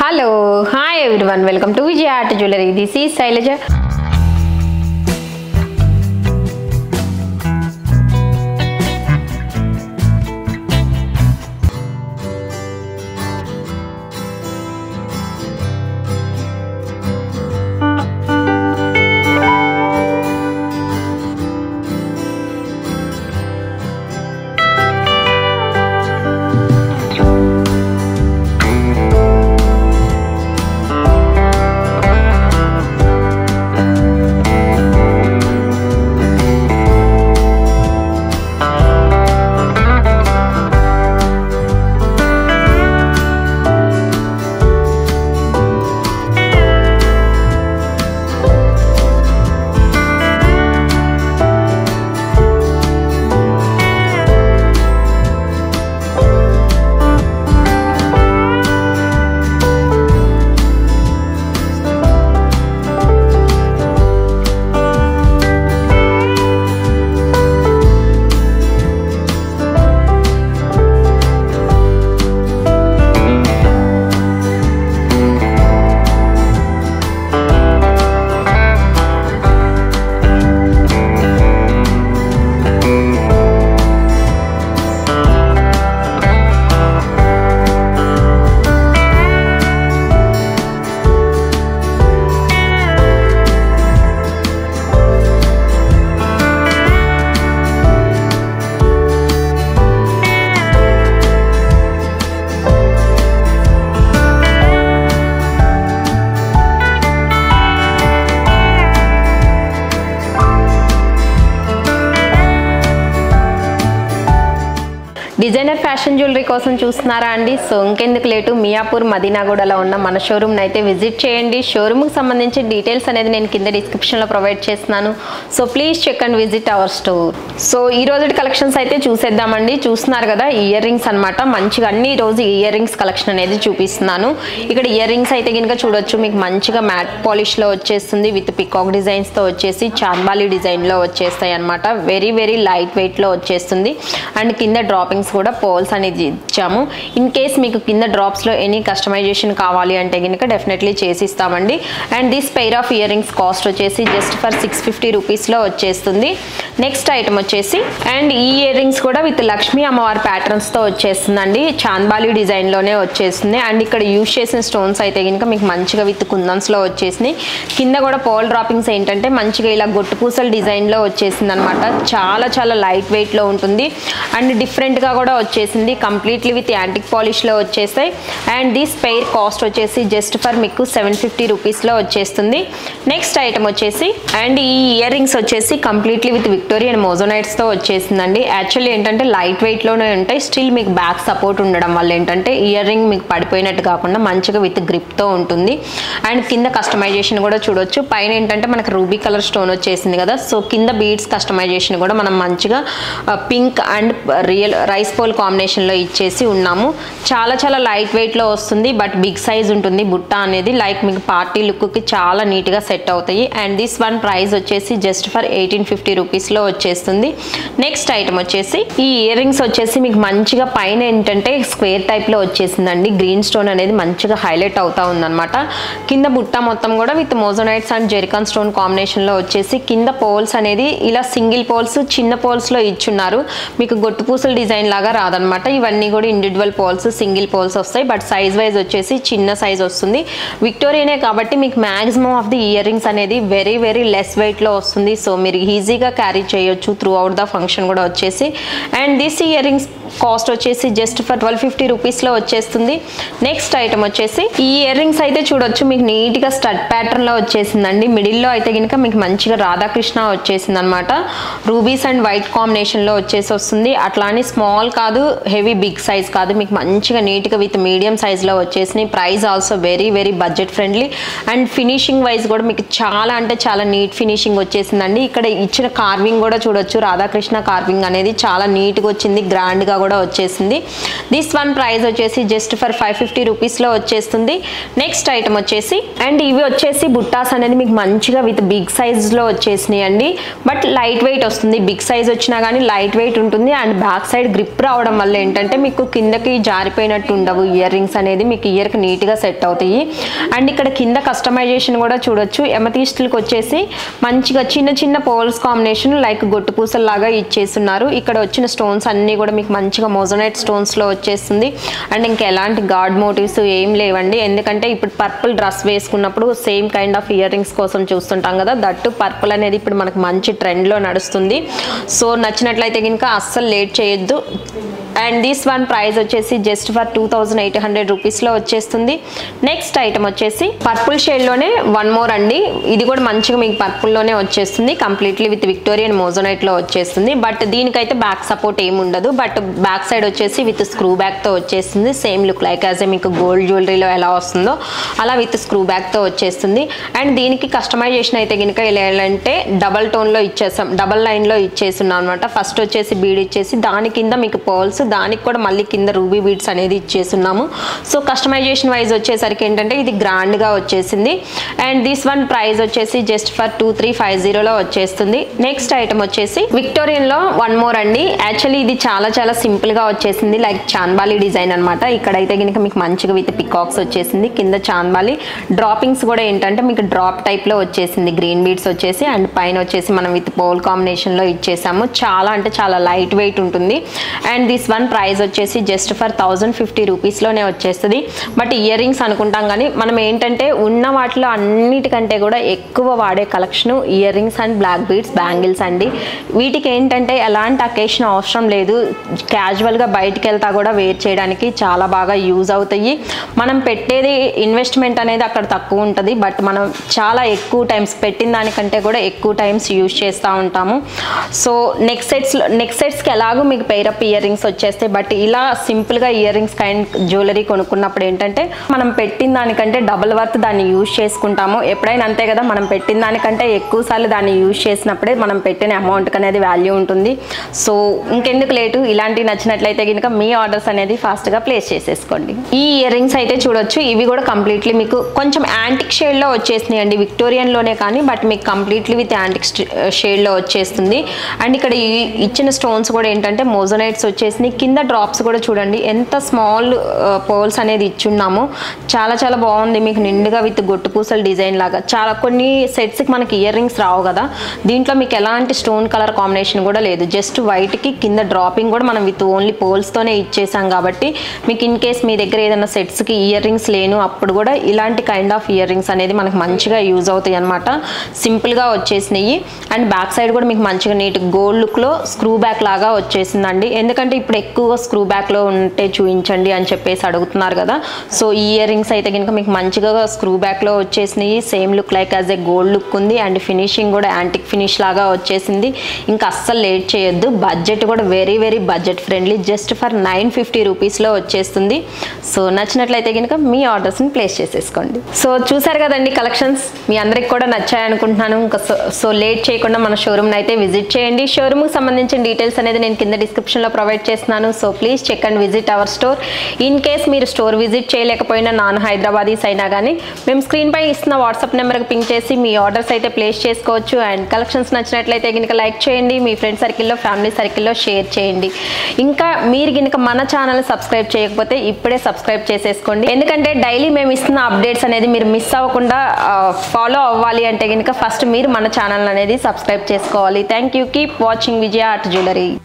hello hi everyone welcome to Vijaya art jewellery this ఈ Shailaja designer fashion jewellery కోసం చూస్తున్నారా అండి సో ఇంకెందుకు లేటు మియాపూర్ మదీనాగూడలో ఉన్న మన షోరూమ్ని అయితే విజిట్ చేయండి షోరూమ్కి సంబంధించి డీటెయిల్స్ అనేది నేను కింద డిస్క్రిప్షన్లో ప్రొవైడ్ చేస్తున్నాను so please check and visit our store so ఈ రోజు కలెక్షన్స్ అయితే చూసేద్దామండి చూస్తున్నారు కదా ఇయర్ రింగ్స్ అనమాట మంచిగా అన్ని ఈ రోజు ఇయర్ రింగ్స్ కలెక్షన్ అనేది చూపిస్తున్నాను ఇక్కడ ఇయర్ రింగ్స్ అయితే కనుక చూడొచ్చు మీకు మంచిగా మ్యాట్ పాలిష్లో వచ్చేస్తుంది విత్ పికాక్ డిజైన్స్తో వచ్చేసి చాంబాలి డిజైన్లో వచ్చేస్తాయి అనమాట వెరీ వెరీ లైట్ వెయిట్లో వచ్చేస్తుంది అండ్ కింద డ్రాపింగ్స్ కూడా పోల్స్ అనేది ఇచ్చాము ఇన్ కేస్ మీకు కింద డ్రాప్స్లో ఎనీ కస్టమైజేషన్ కావాలి అంటే కనుక డెఫినెట్లీ చేసి ఇస్తామండి and this pair of ear rings cost వచ్చేసి జస్ట్ ఫర్ సిక్స్ ఫిఫ్టీ రూపీస్లో వచ్చేస్తుంది నెక్స్ట్ ఐటమ్ వచ్చేసి అండ్ ఈ ఇయర్ రింగ్స్ కూడా విత్ లక్ష్మీ అమ్మవారి ప్యాటర్న్స్తో వచ్చేస్తుందండి చాంబాలి డిజైన్లోనే వచ్చేస్తుంది అండ్ ఇక్కడ యూజ్ చేసిన స్టోన్స్ అయితే కనుక మీకు మంచిగా విత్ కుందన్స్లో వచ్చేసినాయి కింద కూడా పోల్ డ్రాపింగ్స్ ఏంటంటే మంచిగా ఇలా గొట్టు పూసల డిజైన్లో వచ్చేసింది అనమాట చాలా చాలా లైట్ వెయిట్లో ఉంటుంది అండ్ డిఫరెంట్గా కూడా వచ్చేసింది కంప్లీట్లీ విత్ యాంటిక్ పాలిష్లో వచ్చేస్తాయి అండ్ దిస్ పెయిర్ కాస్ట్ వచ్చేసి జస్ట్ ఫర్ మీకు సెవెన్ ఫిఫ్టీ రూపీస్లో వచ్చేస్తుంది నెక్స్ట్ ఐటమ్ వచ్చేసి అండ్ ఈ ఇయర్ రింగ్స్ వచ్చేసి కంప్లీట్లీ విత్ విక్టోరియన్ మోజోనైట్స్తో వచ్చేసిందండి యాక్చువల్లీ ఏంటంటే లైట్ వెయిట్లోనే ఉంటాయి స్టిల్ మీకు బ్యాక్ సపోర్ట్ ఉండడం వల్ల ఏంటంటే ఇయర్ రింగ్ మీకు పడిపోయినట్టు కాకుండా మంచిగా విత్ గ్రిప్తో ఉంటుంది అండ్ కింద కస్టమైజేషన్ కూడా చూడొచ్చు పైన ఏంటంటే మనకు రూబీ కలర్ స్టోన్ వచ్చేసింది కదా సో కింద బీడ్స్ కస్టమైజేషన్ కూడా మనం మంచిగా pink and real rice pearl కాంబినేషన్లో ఇచ్చేసి ఉన్నాము చాలా చాలా లైట్ వెయిట్లో వస్తుంది బట్ బిగ్ సైజ్ ఉంటుంది బుట్ట అనేది లైక్ మీకు పార్టీ లుక్కి చాలా నీట్గా సెట్ అవుతాయి అండ్ దిస్ వన్ ప్రైస్ వచ్చేసి జస్ట్ ఫర్ ఎయిటీన్ ఫిఫ్టీ రూపీస్లో వచ్చేస్తుంది నెక్స్ట్ ఐటమ్ వచ్చేసి ఈ ఇయర్ రింగ్స్ వచ్చేసి మీకు మంచిగా పైన ఏంటంటే స్క్వేర్ టైప్లో వచ్చేసిందండి గ్రీన్ స్టోన్ అనేది మంచిగా హైలైట్ అవుతా ఉందన్నమాట కింద బుట్ట మొత్తం కూడా with moissanites and zircon stone కాంబినేషన్లో వచ్చేసి కింద పోల్స్ అనేది ఇలా సింగిల్ పోల్స్ చిన్న పోల్స్లో ఇచ్చున్నారు మీకు గొట్టు పూసల డిజైన్ లాగా రాదనమాట ఇవన్నీ కూడా ఇండివిజువల్ పోల్స్ సింగిల్ పోల్స్ వస్తాయి బట్ సైజ్ వైజ్ వచ్చేసి చిన్న సైజ్ వస్తుంది విక్టోరియానే కాబట్టి మీకు maximum of the ear rings అనేది వెరీ వెరీ లెస్ వెయిట్లో వస్తుంది సో మీరు ఈజీగా క్యారీ చేయొచ్చు త్రూ అవుట్ ద ఫంక్షన్ కూడా వచ్చేసి and this ear rings cost వచ్చేసి జస్ట్ ఫర్ ట్వెల్వ్ ఫిఫ్టీ రూపీస్లో వచ్చేస్తుంది నెక్స్ట్ ఐటమ్ వచ్చేసి ఈ ఇయర్ రింగ్స్ అయితే చూడొచ్చు మీకు నీట్గా స్టడ్ ప్యాటర్న్లో వచ్చేసిందండి మిడిల్లో అయితే కనుక మీకు మంచిగా రాధాకృష్ణ వచ్చేసింది అనమాట రూబీస్ అండ్ వైట్ కాంబినేషన్లో వచ్చేసి వస్తుంది అట్లా అని స్మాల్ కాదు హెవీ బిగ్ సైజ్ కాదు మీకు మంచిగా నీట్గా విత్ మీడియం సైజ్లో వచ్చేసినాయి price also very very budget friendly and finishing wise కూడా మీకు చాలా అంటే చాలా నీట్ ఫినిషింగ్ వచ్చేసిందండి ఇక్కడ ఇచ్చిన కార్వింగ్ కూడా చూడొచ్చు రాధాకృష్ణ కార్వింగ్ అనేది చాలా నీట్గా వచ్చింది గ్రాండ్గా కూడా వచ్చేసింది దిస్ వన్ ప్రైస్ వచ్చేసి జస్ట్ ఫర్ ఫైవ్ ఫిఫ్టీ రూపీస్లో వచ్చేస్తుంది నెక్స్ట్ ఐటమ్ వచ్చేసి అండ్ ఇవి వచ్చేసి బుట్టాస్ అనేది మీకు మంచిగా విత్ బిగ్ సైజ్లో వచ్చేసినాయి అండి బట్ లైట్ వెయిట్ వస్తుంది బిగ్ సైజ్ వచ్చినా కానీ లైట్ వెయిట్ ఉంటుంది అండ్ బ్యాక్ సైడ్ గ్రిప్ రావడం వల్ల ఏంటంటే మీకు కిందకి జారిపోయినట్టు ఉండవు ఇయర్ రింగ్స్ అనేది మీకు ఇయర్కి నీట్గా సెట్ అవుతాయి అండ్ ఇక్కడ కింద కస్టమైజేషన్ కూడా చూడొచ్చు ఎమతీస్టులకు వచ్చేసి మంచిగా చిన్న చిన్న పోల్స్ కాంబినేషన్ లైక్ గొట్టు పూసల్లాగా ఇచ్చేస్తున్నారు ఇక్కడ వచ్చిన స్టోన్స్ అన్నీ కూడా మీకు మంచిగా మోజోనైట్ స్టోన్స్లో వచ్చేస్తుంది అండ్ ఇంకా ఎలాంటి గాడ్ మోటివ్స్ ఏం లేవండి ఎందుకంటే ఇప్పుడు పర్పుల్ డ్రెస్ వేసుకున్నప్పుడు same kind of year rings కోసం చూస్తుంటాం కదా దట్టు పర్పుల్ అనేది ఇప్పుడు మనకు మంచి ట్రెండ్లో నడుస్తుంది సో నచ్చినట్లయితే కనుక అస్సలు లేట్ చేయొద్దు అండ్ దిస్ వన్ ప్రైస్ వచ్చేసి just for two thousand eight hundred రూపీస్లో వచ్చేస్తుంది నెక్స్ట్ ఐటమ్ వచ్చేసి పర్పుల్ షేడ్లోనే వన్ మోర్ అండి ఇది కూడా మంచిగా మీకు పర్పుల్లోనే వచ్చేస్తుంది కంప్లీట్లీ విత్ విక్టోరియన్ మోజోనైట్లో వచ్చేస్తుంది బట్ దీనికైతే బ్యాక్ సపోర్ట్ ఏమి ఉండదు బట్ బ్యాక్ సైడ్ వచ్చేసి విత్ స్క్రూ బ్యాక్తో వచ్చేస్తుంది same look like as a మీకు గోల్డ్ జ్యువెలరీలో ఎలా వస్తుందో అలా విత్ స్క్రూ బ్యాక్తో వచ్చేస్తుంది అండ్ దీనికి కస్టమైజేషన్ అయితే కనుక ఎలా అంటే డబల్ టోన్లో ఇచ్చేసాం డబల్ లైన్లో ఇచ్చేస్తున్నాం అనమాట ఫస్ట్ వచ్చేసి బీడ్ ఇచ్చేసి దాని కింద మీకు పర్ల్స్ దానికి కూడా మళ్ళీ కింద రూబీ బీడ్స్ అనేది ఇచ్చేస్తున్నాము సో కస్టమైజేషన్ వైజ్ వచ్చేసరికి ఏంటంటే ఇది గ్రాండ్గా వచ్చేసింది అండ్ దిస్ వన్ ప్రైస్ వచ్చేసి just for two three five జీరోలో వచ్చేస్తుంది నెక్స్ట్ ఐటమ్ వచ్చేసి విక్టోరియన్లో వన్ మోర్ అండి యాక్చువల్లీ ఇది చాలా చాలా సింపుల్గా వచ్చేసింది లైక్ చాన్బాలి డిజైన్ అనమాట ఇక్కడైతే కనుక మీకు మంచిగా విత్ పికాక్స్ వచ్చేసింది కింద చాన్బాలి డ్రాపింగ్స్ కూడా ఏంటంటే మీకు డ్రాప్ టైప్లో వచ్చేసింది గ్రీన్ బీడ్స్ వచ్చేసి అండ్ పైన వచ్చేసి మనం విత్ పోల్ కాంబినేషన్లో ఇచ్చేసాము చాలా అంటే చాలా లైట్ వెయిట్ ఉంటుంది అండ్ దిస్ వన్ ప్రైస్ వచ్చేసి జస్ట్ ఫర్ థౌజండ్ ఫిఫ్టీ రూపీస్లోనే వచ్చేస్తుంది బట్ ఇయర్ రింగ్స్ అనుకుంటాం కానీ మనం ఏంటంటే ఉన్న వాటిలో అన్నిటికంటే కూడా ఎక్కువ వాడే collection ear rings and black beads bangles అండి వీటికి ఏంటంటే ఎలాంటి అకేషన్ అవసరం లేదు క్యాజువల్గా బయటికి వెళ్తా కూడా వేర్ చేయడానికి చాలా బాగా యూజ్ అవుతాయి మనం పెట్టేది ఇన్వెస్ట్మెంట్ అనేది అక్కడ తక్కువ ఉంటుంది బట్ మనం చాలా ఎక్కువ టైమ్స్ పెట్టిన దానికంటే కూడా ఎక్కువ టైమ్స్ యూజ్ చేస్తూ ఉంటాము సో నెక్స్ట్ సెట్స్ నెక్స్ట్ సెట్స్కి ఎలాగో మీకు పేరప్ ఇయర్ రింగ్స్ వచ్చేస్తాయి బట్ ఇలా సింపుల్గా ఇయర్ రింగ్స్ కైండ్ జ్యువెలరీ కొనుక్కున్నప్పుడు ఏంటంటే మనం పెట్టిన దానికంటే డబుల్ వర్త్ దాన్ని యూజ్ చేసుకుంటాము ఎప్పుడైనా అంతే కదా మనం పెట్టిన దానికంటే ఎక్కువ సార్లు దాన్ని యూజ్ చేసినప్పుడే మనం పెట్టిన అమౌంట్కి అనేది వాల్యూ ఉంటుంది సో ఇంకెందుకు లేటు ఇలాంటివి నచ్చినట్లయితే కనుక మీ ఆర్డర్స్ అనేది ఫాస్ట్గా ప్లేస్ చేసేసుకోండి ఈ ఇయర్ రింగ్స్ అయితే చూడొచ్చు ఇవి కూడా కంప్లీట్లీ మీకు కొంచెం యాంటిక్ షేడ్లో వచ్చేసినాయి అండి విక్టోరియన్లోనే కానీ బట్ మీకు కంప్లీట్లీ విత్ యాంటిక్ షేడ్లో వచ్చేస్తుంది అండ్ ఇక్కడ ఈ ఇచ్చిన స్టోన్స్ కూడా ఏంటంటే మోజోనైట్స్ వచ్చేసినాయి కింద డ్రాప్స్ కూడా చూడండి ఎంత స్మాల్ పోల్స్ అనేది ఇచ్చున్నాము చాలా చాలా బాగుంది మీకు నిండుగా విత్ గొట్టు పూసల డిజైన్ లాగా చాలా కొన్ని సెట్స్కి మనకి ఇయర్ రింగ్స్ రావు కదా దీంట్లో మీకు ఎలాంటి స్టోన్ కలర్ కాంబినేషన్ కూడా లేదు జస్ట్ వైట్కి కింద డ్రాపింగ్ కూడా మనం విత్ ఓన్లీ పోల్స్తోనే ఇచ్చేసాం కాబట్టి మీకు ఇన్ కేస్ మీ దగ్గర ఏదైనా సెట్స్కి ఇయర్ రింగ్స్ లేను అప్పుడు కూడా ఇలాంటి కైండ్ ఆఫ్ ఇయర్ రింగ్స్ అనేది మనకు మంచిగా యూజ్ అవుతాయి అనమాట సింపుల్గా వచ్చేసినాయి అండ్ బ్యాక్ సైడ్ కూడా మీకు మంచిగా నీట్ గోల్డ్ లుక్లో స్క్రూ బ్యాక్ లాగా వచ్చేసిందండి ఎందుకంటే ఇప్పుడు ఎక్కువగా స్క్రూ బ్యాక్లో ఉంటే చూపించండి అని చెప్పేసి అడుగుతున్నారు కదా సో ఈ ఇయర్ రింగ్స్ అయితే కనుక మీకు మంచిగా స్క్రూ బ్యాక్లో వచ్చేసినాయి same look like as a gold look ఉంది అండ్ ఫినిషింగ్ కూడా యాంటిక్ ఫినిష్ లాగా వచ్చేసింది ఇంకా అస్సలు లేట్ చేయొద్దు బడ్జెట్ కూడా very very budget friendly just for nine fifty రూపీస్లో వచ్చేస్తుంది సో నచ్చినట్లయితే కనుక మీ ఆర్డర్స్ని ప్లేస్ చేసేసుకోండి సో చూసారు కదండి కలెక్షన్స్ మీ అందరికి కూడా నచ్చాయి అనుకుంటున్నాను ఇంకా సో సో లేట్ చేయకుండా మన షోరూమ్ని అయితే విజిట్ చేయండి షోరూమ్కి సంబంధించిన డీటెయిల్స్ అనేది నేను కింద డిస్క్రిప్షన్లో ప్రొవైడ్ చేస్తున్నాను so please check and visit our store in case మీరు స్టోర్ విజిట్ చేయలేకపోయినా నాన్ హైదరాబాదీస్ అయినా కానీ మేము స్క్రీన్ పై ఇస్తున్న వాట్సాప్ నెంబర్కి పింక్ చేసి మీ ఆర్డర్స్ అయితే ప్లేస్ చేసుకోవచ్చు అండ్ కలెక్షన్స్ నచ్చినట్లయితే కనుక లైక్ చేయండి మీ ఫ్రెండ్ సర్కిల్లో ఫ్యామిలీ సర్కిల్లో షేర్ చేయండి ఇంకా మీరు కనుక మన ఛానల్ సబ్స్క్రైబ్ చేయకపోతే ఇప్పుడే సబ్స్క్రైబ్ చేసేసుకోండి ఎందుకంటే డైలీ మేము ఇస్తున్న అప్డేట్స్ అనేది మీరు మిస్ అవ్వకుండా ఫాలో అవ్వాలి అంటే కనుక ఫస్ట్ మీరు మన ఛానల్ అనేది సబ్స్క్రైబ్ చేసుకోవాలి thank you keep watching Vijaya art jewellery